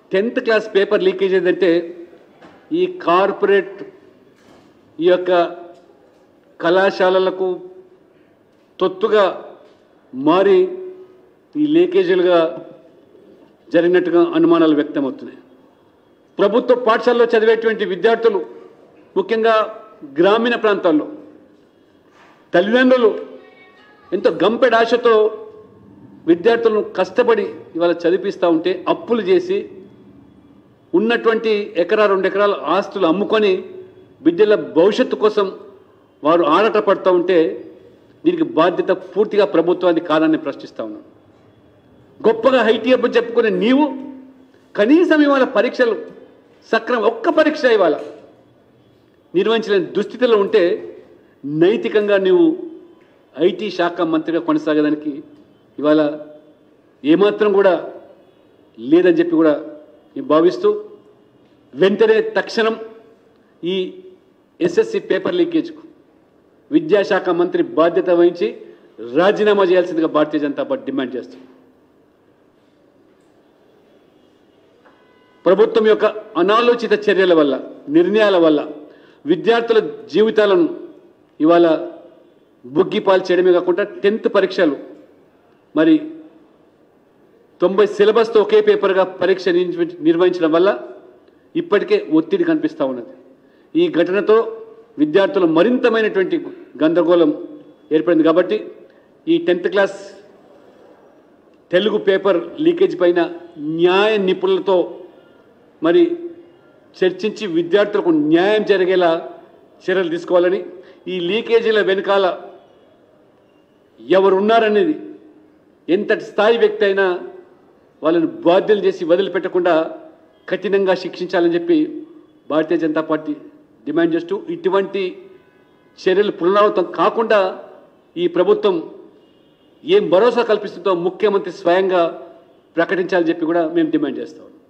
tenth class paper leakage ఏంటంటే ఈ corporate ఈ యొక్క కళాశాలలకు తొత్తుగా మారి ఈ లీకేజీలుగా జరిగినట్టుగా అనుమానాలు వ్యక్తమవుతున్నాయి ప్రభుత్వ పాఠశాలలో చదివేటువంటి విద్యార్థులు ముఖ్యంగా గ్రామీణ ప్రాంతాల్లో తల్లిదండ్రులు ఎంతో గంపెడు ఆశతో విద్యార్థులను కష్టపడి ఇవాళ చదివిస్తూ ఉంటే అప్పులు చేసి ఉన్నటువంటి ఎకరా రెండు ఎకరాల ఆస్తులు అమ్ముకొని బిడ్డల భవిష్యత్తు కోసం వారు ఆడట పడుతూ ఉంటే దీనికి బాధ్యత పూర్తిగా ప్రభుత్వాన్ని కాదని ప్రశ్నిస్తూ ఉన్నాను గొప్పగా హైటీ అప్పు చెప్పుకునే నీవు కనీసం ఇవాళ పరీక్షలు సక్రమ ఒక్క పరీక్ష ఇవాళ నిర్వహించలేని దుస్థితిలో ఉంటే నైతికంగా నీవు ఐటీ శాఖ మంత్రిగా కొనసాగడానికి ఇవాళ ఏమాత్రం కూడా లేదని చెప్పి కూడా నేను భావిస్తూ వెంటనే తక్షణం ఈ ఎస్ఎస్సి పేపర్ లీకేజ్కు విద్యాశాఖ మంత్రి బాధ్యత వహించి రాజీనామా చేయాల్సిందిగా భారతీయ జనతా పార్టీ డిమాండ్ చేస్తుంది ప్రభుత్వం యొక్క అనాలోచిత చర్యల వల్ల నిర్ణయాల వల్ల విద్యార్థుల జీవితాలను ఇవాళ బుగ్గిపాలు చేయడమే కాకుండా టెన్త్ పరీక్షలు మరి తొంభై సిలబస్తో ఒకే పేపర్గా పరీక్ష నిర్వ- నిర్వహించడం వల్ల ఇప్పటికే ఒత్తిడి కనిపిస్తూ ఉన్నది ఈ ఘటనతో విద్యార్థులు మరింతమైనటువంటి గందరగోళం ఏర్పడింది కాబట్టి ఈ tenth class Telugu paper leakage పైన న్యాయ నిపుణులతో మరి చర్చించి విద్యార్థులకు న్యాయం జరిగేలా చర్యలు తీసుకోవాలని ఈ లీకేజీల వెనకాల ఎవరున్నారనేది ఎంతటి స్థాయి వ్యక్తి అయినా వాళ్ళని బాధ్యులు చేసి వదిలిపెట్టకుండా కఠినంగా శిక్షించాలని చెప్పి భారతీయ జనతా పార్టీ డిమాండ్ చేస్తూ ఇటువంటి చర్యలు పునరావృతం కాకుండా ఈ ప్రభుత్వం ఏం భరోసా కల్పిస్తుందో ముఖ్యమంత్రి స్వయంగా ప్రకటించాలని చెప్పి కూడా మేము డిమాండ్ చేస్తాం